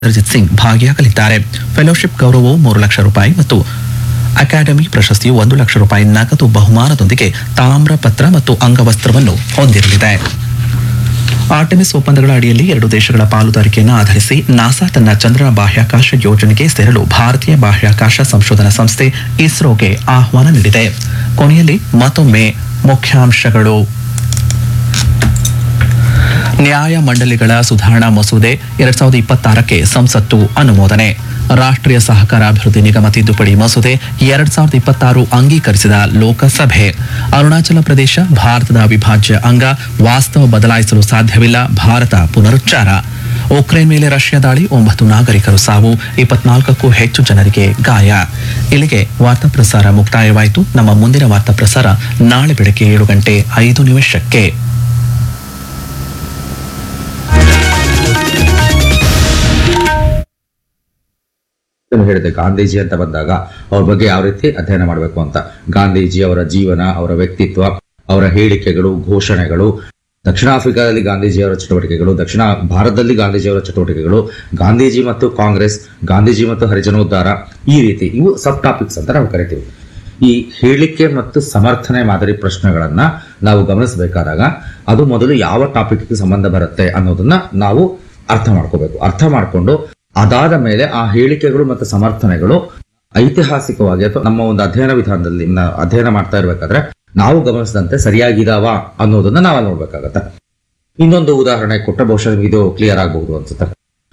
ಇಂದ್ರಜಿತ್ ಸಿಂಗ್ ಭಾಗಿಯಾಗಲಿದ್ದಾರೆ ಫೆಲೋಶಿಪ್ ಗೌರವವು ಮೂರು ಲಕ್ಷ ರೂಪಾಯಿ ಮತ್ತು ಅಕಾಡೆಮಿ ಪ್ರಶಸ್ತಿಯು ಒಂದು ಲಕ್ಷ ರೂಪಾಯಿ ನಗದು ಬಹುಮಾನದೊಂದಿಗೆ ತಾಮ್ರ ಪತ್ರ ಮತ್ತು ಅಂಗವಸ್ತ್ರವನ್ನು ಹೊಂದಿರಲಿದೆ ಆರ್ಟೆಮಿಸ್ ಒಪ್ಪಂದಗಳ ಅಡಿಯಲ್ಲಿ ಎರಡು ದೇಶಗಳ ಪಾಲುದಾರಿಕೆಯನ್ನು ಆಧರಿಸಿ ನಾಸಾ ತನ್ನ ಚಂದ್ರನ ಬಾಹ್ಯಾಕಾಶ ಯೋಜನೆಗೆ ಸೇರಲು ಭಾರತೀಯ ಬಾಹ್ಯಾಕಾಶ ಸಂಶೋಧನಾ ಸಂಸ್ಥೆ ಇಸ್ರೋಗೆ ಆಹ್ವಾನ ನೀಡಿದೆ ಕೊನೆಯಲ್ಲಿ ಮತ್ತೊಮ್ಮೆ ಮುಖ್ಯಾಂಶಗಳು ನ್ಯಾಯ ಮಂಡಳಿಗಳ ಸುಧಾರಣಾ ಮಸೂದೆ ಎರಡ್ ಸಾವಿರದ ಇಪ್ಪತ್ತಾರಕ್ಕೆ ಸಂಸತ್ತು ಅನುಮೋದನೆ ರಾಷ್ಟ್ರೀಯ ಸಹಕಾರ ಅಭಿವೃದ್ಧಿ ನಿಗಮ ತಿದ್ದುಪಡಿ ಮಸೂದೆ ಎರಡ್ ಸಾವಿರದ ಇಪ್ಪತ್ತಾರು ಅಂಗೀಕರಿಸಿದ ಲೋಕಸಭೆ ಅರುಣಾಚಲ ಪ್ರದೇಶ ಭಾರತದ ಅವಿಭಾಜ್ಯ ಅಂಗ ವಾಸ್ತವ ಬದಲಾಯಿಸಲು ಸಾಧ್ಯವಿಲ್ಲ ಭಾರತ ಪುನರುಚ್ಚಾರ ಉಕ್ರೇನ್ ಮೇಲೆ ರಷ್ಯಾ ದಾಳಿ ಒಂಬತ್ತು ನಾಗರಿಕರು ಸಾವು ಇಪ್ಪತ್ನಾಲ್ಕಕ್ಕೂ ಹೆಚ್ಚು ಜನರಿಗೆ ಗಾಯ ಇಲ್ಲಿಗೆ ವಾರ್ತಾ ಪ್ರಸಾರ ಮುಕ್ತಾಯವಾಯಿತು ನಮ್ಮ ಮುಂದಿನ ವಾರ್ತಾ ಪ್ರಸಾರ ನಾಳೆ ಬೆಳಗ್ಗೆ ಏಳು ಗಂಟೆ ಐದು ನಿಮಿಷಕ್ಕೆ ನಾನು ಹೇಳಿದೆ ಗಾಂಧೀಜಿ ಅಂತ ಬಂದಾಗ ಅವ್ರ ಬಗ್ಗೆ ಯಾವ ರೀತಿ ಅಧ್ಯಯನ ಮಾಡಬೇಕು ಅಂತ ಗಾಂಧೀಜಿ ಅವರ ಜೀವನ ಅವರ ವ್ಯಕ್ತಿತ್ವ ಅವರ ಹೇಳಿಕೆಗಳು ಘೋಷಣೆಗಳು ದಕ್ಷಿಣ ಆಫ್ರಿಕಾದಲ್ಲಿ ಗಾಂಧೀಜಿಯವರ ಚಟುವಟಿಕೆಗಳು ದಕ್ಷಿಣ ಭಾರತದಲ್ಲಿ ಗಾಂಧೀಜಿಯವರ ಚಟುವಟಿಕೆಗಳು ಗಾಂಧೀಜಿ ಮತ್ತು ಕಾಂಗ್ರೆಸ್ ಗಾಂಧೀಜಿ ಮತ್ತು ಹರಿಜನೋದ್ಧಾರ ಈ ರೀತಿ ಇವು ಸಬ್ ಟಾಪಿಕ್ಸ್ ಅಂತ ನಾವು ಕರಿತೀವಿ ಈ ಹೇಳಿಕೆ ಮತ್ತು ಸಮರ್ಥನೆ ಮಾದರಿ ಪ್ರಶ್ನೆಗಳನ್ನ ನಾವು ಗಮನಿಸಬೇಕಾದಾಗ ಅದು ಮೊದಲು ಯಾವ ಟಾಪಿಕ್ಗೆ ಸಂಬಂಧ ಬರುತ್ತೆ ಅನ್ನೋದನ್ನ ನಾವು ಅರ್ಥ ಮಾಡ್ಕೋಬೇಕು ಅರ್ಥ ಮಾಡ್ಕೊಂಡು ಅದಾದ ಮೇಲೆ ಆ ಹೇಳಿಕೆಗಳು ಮತ್ತು ಸಮರ್ಥನೆಗಳು ಐತಿಹಾಸಿಕವಾಗಿ ಅಥವಾ ನಮ್ಮ ಒಂದು ಅಧ್ಯಯನ ವಿಧಾನದಲ್ಲಿ ನಾವು ಅಧ್ಯಯನ ಮಾಡ್ತಾ ಇರಬೇಕಾದ್ರೆ ನಾವು ಗಮನಿಸಿದಂತೆ ಸರಿಯಾಗಿದಾವ ಅನ್ನೋದನ್ನ ನಾವಲ್ಲಿ ನೋಡ್ಬೇಕಾಗತ್ತೆ ಇನ್ನೊಂದು ಉದಾಹರಣೆ ಕೊಟ್ಟ ಬಹುಶಃ ನಿಮ್ಗೆ ಇದು ಕ್ಲಿಯರ್ ಆಗಬಹುದು ಅನ್ಸುತ್ತೆ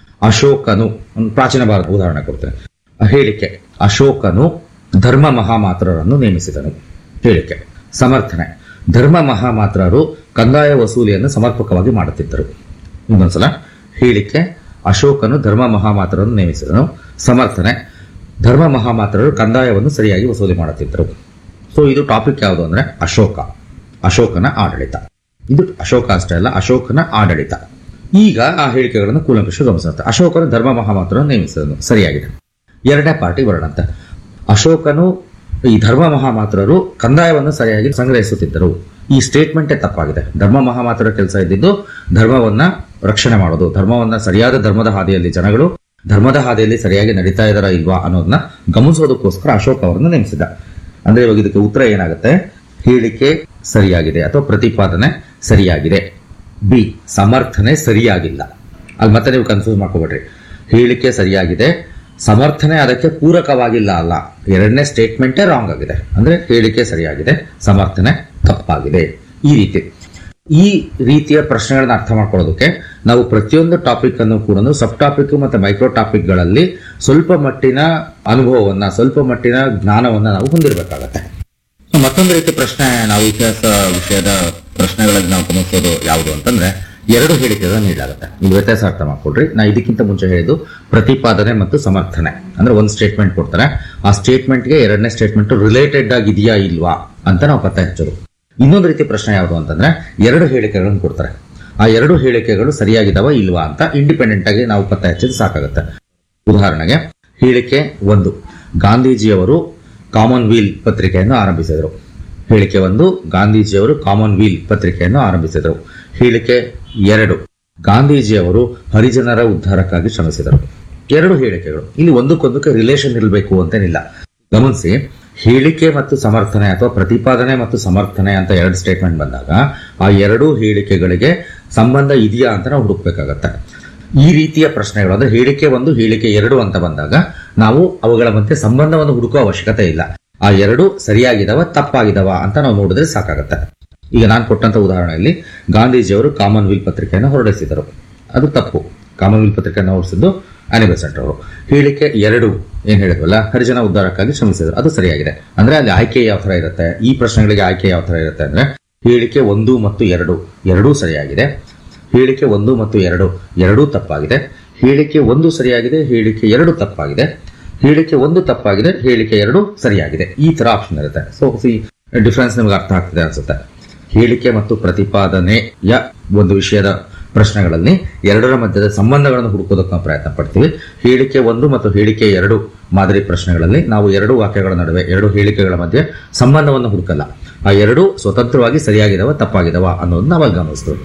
ಅಶೋಕನು ಒಂದು ಪ್ರಾಚೀನ ಭಾರತ ಉದಾಹರಣೆ ಕೊಡ್ತೇನೆ ಆ ಹೇಳಿಕೆ ಅಶೋಕನು ಧರ್ಮ ಮಹಾಮಾತ್ರರನ್ನು ನೇಮಿಸಿದನು ಹೇಳಿಕೆ ಸಮರ್ಥನೆ ಧರ್ಮ ಮಹಾಮಾತ್ರರು ಕಂದಾಯ ವಸೂಲಿಯನ್ನು ಸಮರ್ಪಕವಾಗಿ ಮಾಡುತ್ತಿದ್ದರು ಇನ್ನೊಂದ್ಸಲ ಹೇಳಿಕೆ ಅಶೋಕನು ಧರ್ಮ ಮಹಾಮಾತ್ರರನ್ನು ನೇಮಿಸಿದನು ಸಮರ್ಥನೆ ಧರ್ಮ ಮಹಾಮಾತ್ರರು ಕಂದಾಯವನ್ನು ಸರಿಯಾಗಿ ವಸೂಲಿ ಮಾಡುತ್ತಿದ್ದರು ಸೊ ಇದು ಟಾಪಿಕ್ ಯಾವುದು ಅಂದ್ರೆ ಅಶೋಕ ಅಶೋಕನ ಆಡಳಿತ ಇದು ಅಶೋಕ ಅಷ್ಟೇ ಅಲ್ಲ ಅಶೋಕನ ಆಡಳಿತ ಈಗ ಆ ಹೇಳಿಕೆಗಳನ್ನು ಕೂಲಂಕಷ ಗಮನಿಸುತ್ತೆ ಅಶೋಕನು ಧರ್ಮ ಮಹಾಮಾತ್ರರನ್ನು ನೇಮಿಸಿದನು ಸರಿಯಾಗಿದೆ ಎರಡನೇ ಪಾರ್ಟಿ ಬರೋಣಂತೆ ಅಶೋಕನು ಈ ಧರ್ಮ ಮಹಾಮಾತ್ರರು ಕಂದಾಯವನ್ನು ಸರಿಯಾಗಿ ಸಂಗ್ರಹಿಸುತ್ತಿದ್ದರು ಈ ಸ್ಟೇಟ್ಮೆಂಟೇ ತಪ್ಪಾಗಿದೆ ಧರ್ಮ ಮಹಾಮಾತ್ರ ಕೆಲಸ ಇದ್ದಿದ್ದು ಧರ್ಮವನ್ನ ರಕ್ಷಣೆ ಮಾಡೋದು ಧರ್ಮವನ್ನ ಸರಿಯಾದ ಧರ್ಮದ ಹಾದಿಯಲ್ಲಿ ಜನಗಳು ಧರ್ಮದ ಹಾದಿಯಲ್ಲಿ ಸರಿಯಾಗಿ ನಡೀತಾ ಇದಾರ ಇಲ್ವಾ ಅನ್ನೋದನ್ನ ಗಮನಿಸೋದಕ್ಕೋಸ್ಕರ ಅಶೋಕ್ ಅವರನ್ನು ನೇಮಿಸಿದ ಅಂದ್ರೆ ಇವಾಗ ಇದಕ್ಕೆ ಉತ್ತರ ಏನಾಗುತ್ತೆ ಹೇಳಿಕೆ ಸರಿಯಾಗಿದೆ ಅಥವಾ ಪ್ರತಿಪಾದನೆ ಸರಿಯಾಗಿದೆ ಬಿ ಸಮರ್ಥನೆ ಸರಿಯಾಗಿಲ್ಲ ಅಲ್ಲಿ ಮತ್ತೆ ನೀವು ಕನ್ಫ್ಯೂಸ್ ಮಾಡ್ಕೋಬೇಡ್ರಿ ಹೇಳಿಕೆ ಸರಿಯಾಗಿದೆ ಸಮರ್ಥನೆ ಅದಕ್ಕೆ ಪೂರಕವಾಗಿಲ್ಲ ಅಲ್ಲ ಎರಡನೇ ಸ್ಟೇಟ್ಮೆಂಟೇ ರಾಂಗ್ ಆಗಿದೆ ಅಂದ್ರೆ ಹೇಳಿಕೆ ಸರಿಯಾಗಿದೆ ಸಮರ್ಥನೆ ತಪ್ಪಾಗಿದೆ ಈ ರೀತಿ ಈ ರೀತಿಯ ಪ್ರಶ್ನೆಗಳನ್ನ ಅರ್ಥ ಮಾಡ್ಕೊಳ್ಳೋದಕ್ಕೆ ನಾವು ಪ್ರತಿಯೊಂದು ಟಾಪಿಕ್ ಅನ್ನು ಕೂಡ ಸಬ್ ಟಾಪಿಕ್ ಮತ್ತೆ ಮೈಕ್ರೋ ಟಾಪಿಕ್ಗಳಲ್ಲಿ ಸ್ವಲ್ಪ ಮಟ್ಟಿನ ಅನುಭವವನ್ನ ಸ್ವಲ್ಪ ಮಟ್ಟಿನ ಜ್ಞಾನವನ್ನ ನಾವು ಹೊಂದಿರಬೇಕಾಗತ್ತೆ ಸೊ ಮತ್ತೊಂದು ರೀತಿ ಪ್ರಶ್ನೆ ನಾವು ಇತಿಹಾಸ ವಿಷಯದ ಪ್ರಶ್ನೆಗಳಲ್ಲಿ ನಾವು ಗಮನಿಸೋದು ಯಾವುದು ಅಂತಂದ್ರೆ ಎರಡು ಹೇಳಿಕೆಗಳನ್ನು ನೀಡಲಾಗುತ್ತೆ ನೀವು ವ್ಯತ್ಯಾಸ ಅರ್ಥ ಮಾಡ್ಕೊಡ್ರಿ ನಾ ಇದಕ್ಕಿಂತ ಮುಂಚೆ ಹೇಳಿದ್ದು ಪ್ರತಿಪಾದನೆ ಮತ್ತು ಸಮರ್ಥನೆ ಅಂದ್ರೆ ಒಂದು ಸ್ಟೇಟ್ಮೆಂಟ್ ಕೊಡ್ತಾರೆ ಆ ಸ್ಟೇಟ್ಮೆಂಟ್ಗೆ ಎರಡನೇ ಸ್ಟೇಟ್ಮೆಂಟ್ ರಿಲೇಟೆಡ್ ಆಗಿದೆಯಾ ಇಲ್ವಾ ಅಂತ ನಾವು ಪತ್ತೆ ಹಚ್ಚೋದು ಇನ್ನೊಂದು ರೀತಿ ಪ್ರಶ್ನೆ ಯಾವುದು ಅಂತಂದ್ರೆ ಎರಡು ಹೇಳಿಕೆಗಳನ್ನು ಕೊಡ್ತಾರೆ ಆ ಎರಡು ಹೇಳಿಕೆಗಳು ಸರಿಯಾಗಿದಾವ ಇಲ್ವಾ ಅಂತ ಇಂಡಿಪೆಂಡೆಂಟ್ ಆಗಿ ನಾವು ಪತ್ತೆ ಹಚ್ಚಿದ್ರೆ ಸಾಕಾಗುತ್ತೆ ಉದಾಹರಣೆಗೆ ಹೇಳಿಕೆ ಒಂದು ಗಾಂಧೀಜಿಯವರು ಕಾಮನ್ವೆಲ್ ಪತ್ರಿಕೆಯನ್ನು ಆರಂಭಿಸಿದರು ಹೇಳಿಕೆ ಒಂದು ಗಾಂಧೀಜಿಯವರು ಕಾಮನ್ವೆಲ್ ಪತ್ರಿಕೆಯನ್ನು ಆರಂಭಿಸಿದರು ಹೇಳಿಕೆ ಎರಡು ಗಾಂಧೀಜಿಯವರು ಹರಿಜನರ ಉದ್ಧಾರಕ್ಕಾಗಿ ಶ್ರಮಿಸಿದರು ಎರಡು ಹೇಳಿಕೆಗಳು ಇಲ್ಲಿ ಒಂದಕ್ಕೊಂದಕ್ಕೆ ರಿಲೇಷನ್ ಇರಬೇಕು ಅಂತೇನಿಲ್ಲ ಗಮನಿಸಿ ಹೇಳಿಕೆ ಮತ್ತು ಸಮರ್ಥನೆ ಅಥವಾ ಪ್ರತಿಪಾದನೆ ಮತ್ತು ಸಮರ್ಥನೆ ಅಂತ ಎರಡು ಸ್ಟೇಟ್ಮೆಂಟ್ ಬಂದಾಗ ಆ ಎರಡೂ ಹೇಳಿಕೆಗಳಿಗೆ ಸಂಬಂಧ ಇದೆಯಾ ಅಂತ ನಾವು ಹುಡುಕ್ಬೇಕಾಗತ್ತೆ ಈ ರೀತಿಯ ಪ್ರಶ್ನೆಗಳು ಅಂದ್ರೆ ಹೇಳಿಕೆ ಒಂದು ಹೇಳಿಕೆ ಎರಡು ಅಂತ ಬಂದಾಗ ನಾವು ಅವುಗಳ ಮಧ್ಯೆ ಸಂಬಂಧವನ್ನು ಹುಡುಕುವ ಅವಶ್ಯಕತೆ ಇಲ್ಲ ಆ ಎರಡು ಸರಿಯಾಗಿದಾವ ತಪ್ಪಾಗಿದಾವ ಅಂತ ನಾವು ನೋಡಿದ್ರೆ ಸಾಕಾಗತ್ತೆ ಈಗ ನಾನು ಕೊಟ್ಟಂತ ಉದಾಹರಣೆಯಲ್ಲಿ ಗಾಂಧೀಜಿಯವರು ಕಾಮನ್ವೆಲ್ ಪತ್ರಿಕೆಯನ್ನು ಹೊರಡಿಸಿದರು ಅದು ತಪ್ಪು ಕಾಮನ್ವೆಲ್ ಪತ್ರಿಕೆಯನ್ನು ಹೊರಡಿಸಿದ್ದು ಆನಿ ಬೆಸೆಂಟ್ ಅವರು ಹೇಳಿಕೆ ಎರಡು ಏನ್ ಹೇಳಿದ್ವಲ್ಲ ಹರಿಜನ ಉದ್ಧಾರಕ್ಕಾಗಿ ಶ್ರಮಿಸಿದರು ಅದು ಸರಿಯಾಗಿದೆ ಅಂದ್ರೆ ಅಲ್ಲಿ ಆಯ್ಕೆ ಯಾವ ತರ ಇರುತ್ತೆ ಈ ಪ್ರಶ್ನೆಗಳಿಗೆ ಆಯ್ಕೆ ಯಾವ ತರ ಇರುತ್ತೆ ಅಂದ್ರೆ ಹೇಳಿಕೆ ಒಂದು ಮತ್ತು ಎರಡು ಎರಡೂ ಸರಿಯಾಗಿದೆ ಹೇಳಿಕೆ ಒಂದು ಮತ್ತು ಎರಡು ಎರಡೂ ತಪ್ಪಾಗಿದೆ ಹೇಳಿಕೆ ಒಂದು ಸರಿಯಾಗಿದೆ ಹೇಳಿಕೆ ಎರಡು ತಪ್ಪಾಗಿದೆ ಹೇಳಿಕೆ ಒಂದು ತಪ್ಪಾಗಿದೆ ಹೇಳಿಕೆ ಎರಡು ಸರಿಯಾಗಿದೆ ಈ ತರ ಆಪ್ಷನ್ ಇರುತ್ತೆ ಸೊ ಸಿ ಡಿಫ್ರೆನ್ಸ್ ನಿಮ್ಗೆ ಅರ್ಥ ಆಗ್ತಿದೆ ಅನ್ಸುತ್ತೆ ಹೇಳಿಕೆ ಮತ್ತು ಪ್ರತಿಪಾದನೆಯ ಒಂದು ವಿಷಯದ ಪ್ರಶ್ನೆಗಳಲ್ಲಿ ಎರಡರ ಮಧ್ಯದ ಸಂಬಂಧಗಳನ್ನು ಹುಡುಕೋದಕ್ಕೆ ನಾವು ಪ್ರಯತ್ನ ಪಡ್ತೀವಿ ಹೇಳಿಕೆ ಒಂದು ಮತ್ತು ಹೇಳಿಕೆ ಎರಡು ಮಾದರಿ ಪ್ರಶ್ನೆಗಳಲ್ಲಿ ನಾವು ಎರಡು ವಾಕ್ಯಗಳ ನಡುವೆ ಎರಡು ಹೇಳಿಕೆಗಳ ಮಧ್ಯೆ ಸಂಬಂಧವನ್ನು ಹುಡುಕಲ್ಲ ಆ ಎರಡು ಸ್ವತಂತ್ರವಾಗಿ ಸರಿಯಾಗಿದಾವ ತಪ್ಪಾಗಿದಾವ ಅನ್ನೋದನ್ನ ನಾವು ಅಲ್ಲಿ ಗಮನಿಸ್ತೀವಿ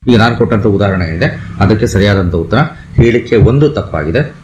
ಈಗ ನಾನು ಕೊಟ್ಟಂತ ಉದಾಹರಣೆ ಇದೆ ಅದಕ್ಕೆ ಸರಿಯಾದಂತ ಉತ್ತರ ಹೇಳಿಕೆ ಒಂದು ತಪ್ಪಾಗಿದೆ